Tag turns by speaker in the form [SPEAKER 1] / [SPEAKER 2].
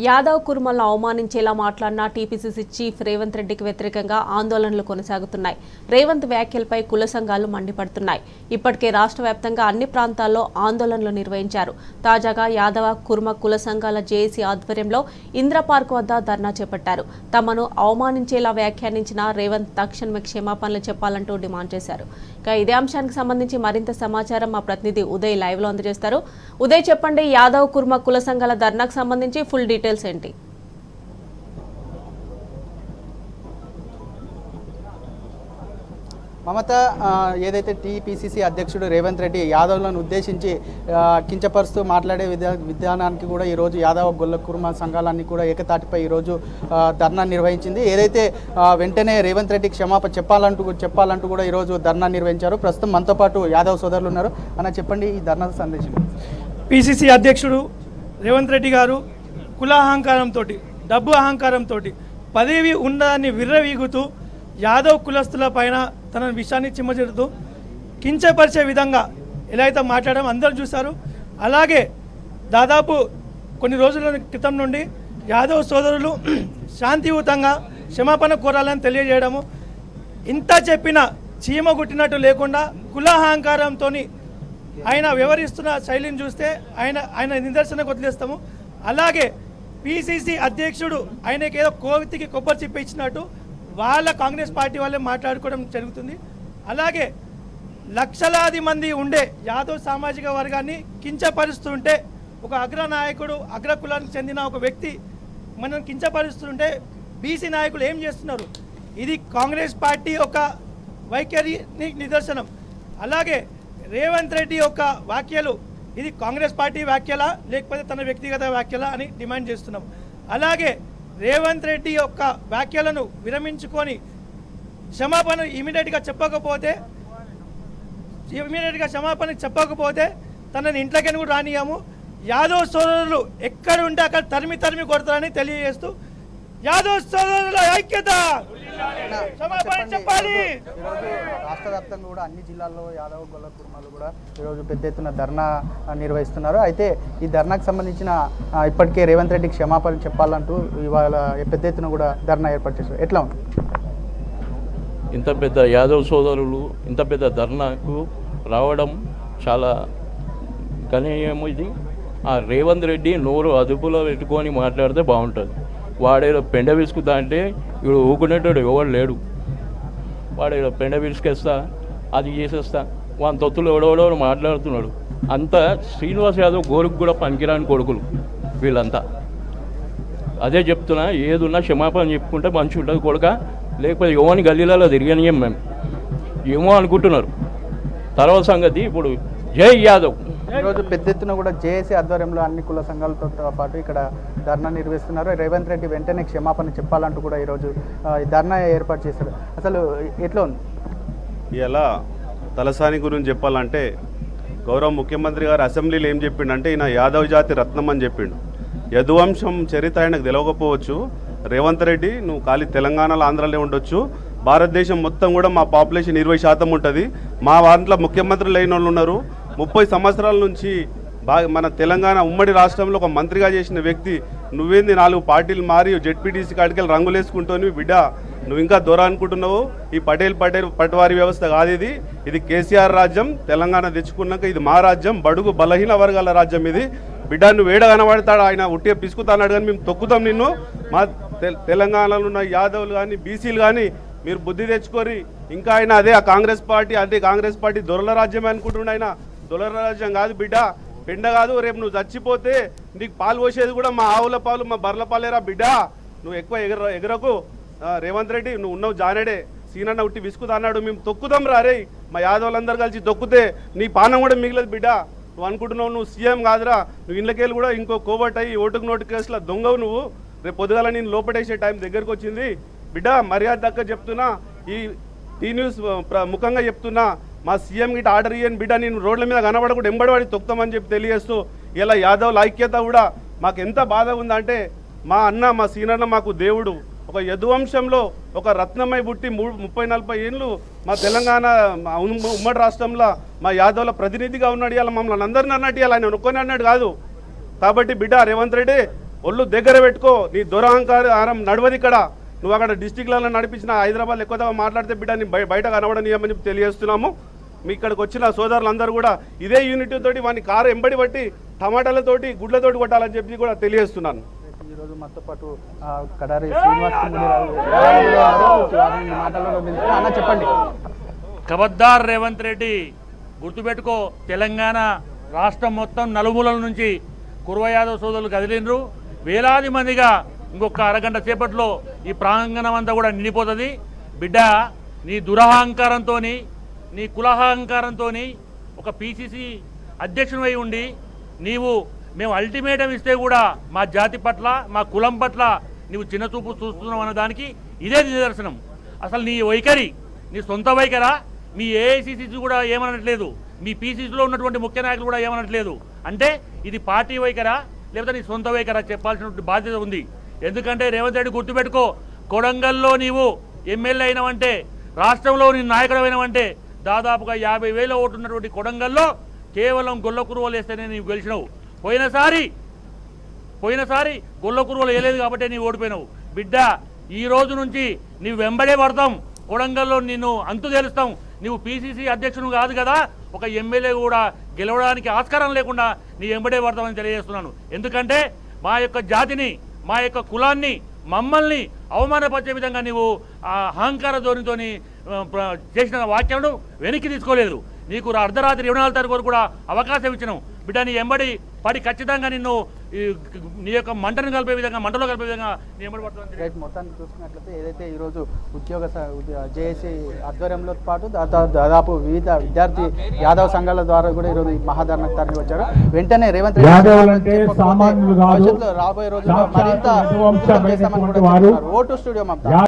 [SPEAKER 1] యాదవ్ కుర్మలను అవమానించేలా మాట్లాడిన TPCC chief Revanth రెడ్డికి వ్యతిరేకంగా ఆందోళనలు కొనసాగుతున్నాయి రేవంత్ వ్యాఖ్యలపై కుల సంఘాలు మండిపడుతున్నాయి ఇప్పటికే రాష్ట్ర వ్యాప్తంగా అన్ని ప్రాంతాల్లో ఆందోళనలు నిర్వహించారు తాజాగా యాదవ కుర్మ కుల సంఘాల జేఏసీ ఆధ్వర్యంలో ఇంద్ర పార్క్ వద్ద ధర్నా చేపట్టారు తమను అవమానించేలా వ్యాఖ్యానించిన రేవంత్ తక్షణమే క్షమాపణలు చెప్పాలంటూ డిమాండ్ చేశారు ఇక ఇదే అంశానికి సంబంధించి మరింత సమాచారం మా ప్రతినిధి ఉదయ్ లైవ్ లో అందజేస్తారు ఉదయ్ చెప్పండి యాదవ్ కుర్మ కుల సంఘాల ధర్నాకు సంబంధించి ఫుల్ డీటెయిల్స్ ఏంటి
[SPEAKER 2] మమత ఆ, ఏదైతే టీపీసీసీ అధ్యక్షుడు రేవంత్ రెడ్డి యాదవ్లను ఉద్దేశించి ఆ, కించపరుస్తూ మాట్లాడే విధా విధానానికి కూడా ఈరోజు యాదవ గొల్ల కుర్మ సంఘాలన్నీ కూడా ఏకతాటిపై ఈరోజు ఆ, ధర్నా నిర్వహించింది ఏదైతే ఆ, వెంటనే రేవంత్ రెడ్డి క్షమాపణ చెప్పాలంటూ చెప్పాలంటూ కూడా ఈరోజు ధర్నా నిర్వహించారు ప్రస్తుతం మనతో పాటు యాదవ్ సోదరులు ఉన్నారు అన్న చెప్పండి ఈ ధర్నా సందేశం
[SPEAKER 3] పిసిసి అధ్యక్షుడు రేవంత్ రెడ్డి గారు కుల అహంకారంతో డబ్బు అహంకారంతో పదవి ఉన్నదాన్ని విర్రవీగుతూ యాదవ్ కులస్తుల పైన తన విషయాన్ని చిమ్మజెడుతూ కించపరిచే విధంగా ఎలా అయితే మాట్లాడడం అందరూ చూశారు అలాగే దాదాపు కొన్ని రోజుల క్రితం నుండి యాదవ్ సోదరులు శాంతియుతంగా క్షమాపణ కోరాలని తెలియజేయడము ఇంత చెప్పిన చీమ గుట్టినట్టు లేకుండా కులాహంకారంతో ఆయన వ్యవహరిస్తున్న శైలిని చూస్తే ఆయన ఆయన నిదర్శనకు వదిలేస్తాము అలాగే పిసిసి అధ్యక్షుడు ఆయనకి ఏదో కోవితికి కొబ్బరి చిప్ప ఇచ్చినట్టు వాళ్ళ కాంగ్రెస్ పార్టీ వాళ్ళే మాట్లాడుకోవడం జరుగుతుంది అలాగే లక్షలాది మంది ఉండే యాదవ్ సామాజిక వర్గాన్ని కించపరుస్తుంటే ఒక అగ్ర నాయకుడు అగ్ర కులానికి చెందిన ఒక వ్యక్తి మనం కించపరుస్తుంటే బీసీ నాయకులు ఏం చేస్తున్నారు ఇది కాంగ్రెస్ పార్టీ యొక్క వైఖరికి నిదర్శనం అలాగే రేవంత్ రెడ్డి యొక్క వ్యాఖ్యలు ఇది కాంగ్రెస్ పార్టీ వ్యాఖ్యలా లేకపోతే తన వ్యక్తిగత వ్యాఖ్యలా అని డిమాండ్ చేస్తున్నాం అలాగే రేవంత్ రెడ్డి యొక్క వ్యాఖ్యలను విరమించుకొని క్షమాపణ ఇమీడియట్గా చెప్పకపోతే ఇమీడియట్గా క్షమాపణ చెప్పకపోతే తనని ఇంట్లోకి కూడా రానియము యాదవ్ సోదరులు ఎక్కడ ఉంటే అక్కడ తరిమి తరిమి కొడతారని తెలియజేస్తూ యాదవ్ సోదరుల ఐక్యత క్షమాపణ చెప్పాలి
[SPEAKER 2] ఈరోజు రాష్ట్ర వ్యాప్తంగా కూడా అన్ని జిల్లాల్లో యాదవ గొల్ల కుర్మాలు కూడా ఈరోజు పెద్ద ఎత్తున ధర్నా ఆ, నిర్వహిస్తున్నారు అయితే ఈ ధర్నాకు సంబంధించిన ఆ, ఇప్పటికే రేవంత్ రెడ్డికి క్షమాపణ చెప్పాలంటూ ఇవాళ పెద్ద ఎత్తున కూడా ధర్నా ఏర్పాటు చేశారు ఎట్లా ఉంది
[SPEAKER 4] ఇంత పెద్ద యాదవ్ సోదరులు ఇంత పెద్ద ధర్నాకు రావడం చాలా గణనీయము ఇది ఆ రేవంత్ రెడ్డి నోరు అదుపులో పెట్టుకొని మాట్లాడితే బాగుంటుంది వాడేదో పెండ విసుకుతా అంటే ఇప్పుడు ఊకునేటోడు ఎవడు లేడు వాడేదో పెండ విసుకేస్తా అది చేసేస్తా వాని తొత్తులు ఎవడెవడో మాట్లాడుతున్నాడు అంతా శ్రీనివాస్ యాదవ్ గోరుకు కూడా పనికిరాని కొడుకులు వీళ్ళంతా అదే చెప్తున్నా ఏదున్నా క్షమాపణ చెప్పుకుంటే మంచి ఉంటుంది కొడుక లేకపోతే యువని గల్లీలలో తిరిగనియం మేము ఏమో అనుకుంటున్నారు తర్వాత సంగతి ఇప్పుడు జై యాదవ్
[SPEAKER 2] ఈరోజు పెద్ద ఎత్తున కూడా జేఏసీ ఆధ్వర్యంలో అన్ని కుల సంఘాలతో పాటు ఇక్కడ ధర్నా నిర్వహిస్తున్నారు రేవంత్ రెడ్డి వెంటనే క్షమాపణ చెప్పాలంటూ కూడా ఈరోజు ఆ, ఈ ధర్నా ఏర్పాటు చేశారు అసలు ఎట్లా ఉంది
[SPEAKER 5] ఇలా తలసాని గురించి చెప్పాలంటే గౌరవ ముఖ్యమంత్రి గారు అసెంబ్లీలో ఏం చెప్పిండంటే ఈయన యాదవ్ జాతి రత్నం అని చెప్పిండు యదువంశం చరిత్ర ఆయనకు తెలియకపోవచ్చు రేవంత్ రెడ్డి నువ్వు ఖాళీ తెలంగాణలో ఆంధ్రాలో ఉండొచ్చు భారతదేశం మొత్తం కూడా మా పాపులేషన్ ఇరవై శాతం ఉంటుంది మా దాంట్లో ముఖ్యమంత్రులు అయిన వాళ్ళు ఉన్నారు ముప్పై సంవత్సరాల నుంచి బాగా మన తెలంగాణ ఉమ్మడి రాష్ట్రంలో ఒక మంత్రిగా చేసిన వ్యక్తి నువ్వేంది నాలుగు పార్టీలు మారి జెడ్పీటీసీ కాడికెళ్ళి రంగులేసుకుంటూ బిడ్డ నువ్వు ఇంకా దూరం అనుకుంటున్నావు ఈ పటేల్ పటేల్ పటవారి వ్యవస్థ కాదు ఇది ఇది కేసీఆర్ రాజ్యం తెలంగాణ తెచ్చుకున్నాక ఇది మా రాజ్యం బడుగు బలహీన వర్గాల రాజ్యం ఇది బిడ్డ నువ్వు ఏడ కనబడతాడు ఆయన ఉట్టిగా పిసుకుతాన్నాడు కానీ మేము తొక్కుతాం నిన్ను మా తె- తెలంగాణలో ఉన్న యాదవులు కానీ బీసీలు కానీ మీరు బుద్ధి తెచ్చుకోరి ఇంకా ఆయన అదే ఆ కాంగ్రెస్ పార్టీ అదే కాంగ్రెస్ పార్టీ దొరల రాజ్యమే అనుకుంటుండే ఆయన దొరల రాజ్యం కాదు బిడ్డ పెండ కాదు రేపు నువ్వు చచ్చిపోతే నీకు పాలు పోసేది కూడా మా ఆవుల పాలు మా బర్ల పాలేరా బిడ్డ నువ్వు ఎక్కువ ఎగర ఎగరకు ఆ, రేవంత్ రెడ్డి నువ్వు ఉన్నావు జానడే సీనన్న ఉట్టి విసుకుతా అన్నాడు మేము తొక్కుదాం రా రే మా యాదవులందరూ కలిసి తొక్కితే నీ పానం కూడా మిగిలదు బిడ్డ నువ్వు అనుకుంటున్నావు నువ్వు సీఎం కాదురా నువ్వు ఇళ్ళకెళ్ళి కూడా ఇంకో కోవట్ అయ్యి ఓటుకు నోటు కేసులో దొంగవు నువ్వు రేపు పొద్దుగాల నేను లోపటేసే టైం దగ్గరకు వచ్చింది బిడ్డ మర్యాద దక్క చెప్తున్నా ఈ టీ న్యూస్ ప్ర- ముఖంగా చెప్తున్నా మా సీఎం గిట్ట ఆర్డర్ ఇయ్యని బిడ్డ నేను రోడ్ల మీద కనబడకుండా ఎంబడివాడి తొక్తామని చెప్పి తెలియజేస్తూ ఇలా యాదవ్ల ఐక్యత కూడా మాకు ఎంత బాధ ఉందంటే మా అన్న మా సీనన్న మాకు దేవుడు ఒక యదువంశంలో ఒక రత్నమై పుట్టి మూడు ముప్పై నలభై ఏళ్ళు మా తెలంగాణ మా ఉమ్- ఉమ్మడి రాష్ట్రంలో మా యాదవ్ల ప్రతినిధిగా ఉన్నాడు ఇలా మమ్మల్ని అందరిని అన్నట్టు ఇలా ఆయన ఒక్కొని అన్నాడు కాదు కాబట్టి బిడ్డ రేవంత్ రెడ్డి ఒళ్ళు దగ్గర పెట్టుకో నీ దురహంకారం నడవది ఇక్కడ నువ్వు అక్కడ డిస్టిక్లలో నడిపించిన హైదరాబాద్ ఎక్కువగా మాట్లాడితే బిడ్డ నీ బయ- బయట కనబడనీయమని చెప్పి తెలియజేస్తున్నాము మీ ఇక్కడికి వచ్చిన సోదరులందరూ కూడా ఇదే యూనిటీ తోటి వాని కారు ఎంబడి బట్టి టమాటాలతోటి గుడ్లతోటి కొట్టాలని చెప్పి కూడా తెలియజేస్తున్నాను
[SPEAKER 2] ఈరోజు మనతో పాటు ఆ, కడారి శ్రీనివాస్ మునిరాజు గారు వారిని మాటల్లో వింటున్నాం. అన్న చెప్పండి
[SPEAKER 6] ఖబర్దార్ రేవంత్ రెడ్డి గుర్తుపెట్టుకో తెలంగాణ రాష్ట్రం మొత్తం నలుమూలల నుంచి కుర్వ యాదవ్ సోదరులు కదిలిండ్రు వేలాది మందిగా ఇంకొక అరగంట సేపట్లో ఈ ప్రాంగణం అంతా కూడా నిండిపోతుంది బిడ్డ నీ దురహంకారంతో నీ కులహంకారంతో ఒక పీసీసీ అధ్యక్షునివై ఉండి నీవు మేము అల్టిమేటం ఇస్తే కూడా మా జాతి పట్ల మా కులం పట్ల నీవు చిన్న చూపు చూస్తున్నావు అన్న దానికి ఇదే నిదర్శనం అసలు నీ వైఖరి నీ సొంత వైఖరా మీ ఏఐసిసి కూడా ఏమనట్లేదు మీ పీసీసీలో ఉన్నటువంటి ముఖ్య నాయకులు కూడా ఏమనట్లేదు అంటే ఇది పార్టీ వైఖరా లేకపోతే నీ సొంత వైఖరా చెప్పాల్సిన బాధ్యత ఉంది ఎందుకంటే రేవంత్ రెడ్డి గుర్తుపెట్టుకో కొడంగల్లో నీవు ఎమ్మెల్యే అయినవంటే రాష్ట్రంలో నీ నాయకుడు అయినవంటే దాదాపుగా యాభై వేల ఓట్లు ఉన్నటువంటి కొడంగల్లో కేవలం గొల్ల కురువలు వేస్తేనే నీవు గెలిచినావు పోయినసారి పోయినసారి గొల్ల కురువలు వేయలేదు కాబట్టి నీవు ఓడిపోయినావు బిడ్డ ఈ రోజు నుంచి నీవు వెంబడే పడతాం కొడంగల్లో నిన్ను అంతు తేలుస్తాం నువ్వు పీసీసీ అధ్యక్షుడు కాదు కదా ఒక ఎమ్మెల్యే కూడా గెలవడానికి ఆస్కారం లేకుండా నీ వెంబడే పడతామని తెలియజేస్తున్నాను ఎందుకంటే మా యొక్క జాతిని మా యొక్క కులాన్ని మమ్మల్ని అవమానపరిచే విధంగా నీవు ఆ అహంకార ధోరణితోని ఆ, ప్ర- చేసిన వాక్యాలను వెనక్కి తీసుకోలేదు నీకు అర్ధరాత్రి ఇరవై నాలుగు తారీఖు వరకు కూడా అవకాశం ఇచ్చినాం బిడ్డ నీ ఎంబడి పడి ఖచ్చితంగా నిన్ను ఈ, నీ యొక్క మంటను కలిపే విధంగా మంటలో కలిపే విధంగా నీ ఎంబడి పడుతుంది
[SPEAKER 2] రైట్ మొత్తాన్ని చూసుకున్నట్లయితే ఏదైతే ఈరోజు ఉద్యోగ జేఏసీ ఆధ్వర్యంలో పాటు దాదా- దాదాపు వివిధ విద్యార్థి యాదవ్ సంఘాల ద్వారా కూడా ఈరోజు ఈ మహాధరణ తరలి వచ్చారు వెంటనే రేవంత్ రెడ్డి
[SPEAKER 7] యాదవులంటే
[SPEAKER 2] చెప్పకపోతే
[SPEAKER 7] సామాన్యులు కాదు.
[SPEAKER 2] భవిష్యత్తులో రాబోయే రోజుల్లో
[SPEAKER 7] సాక్షాత్
[SPEAKER 2] మరింత
[SPEAKER 7] యదువంశమైనటువంటి
[SPEAKER 2] ఉధృతం చేస్తామని కూడా
[SPEAKER 7] వారు.
[SPEAKER 2] చెప్తున్నారు. Vote studio Mamata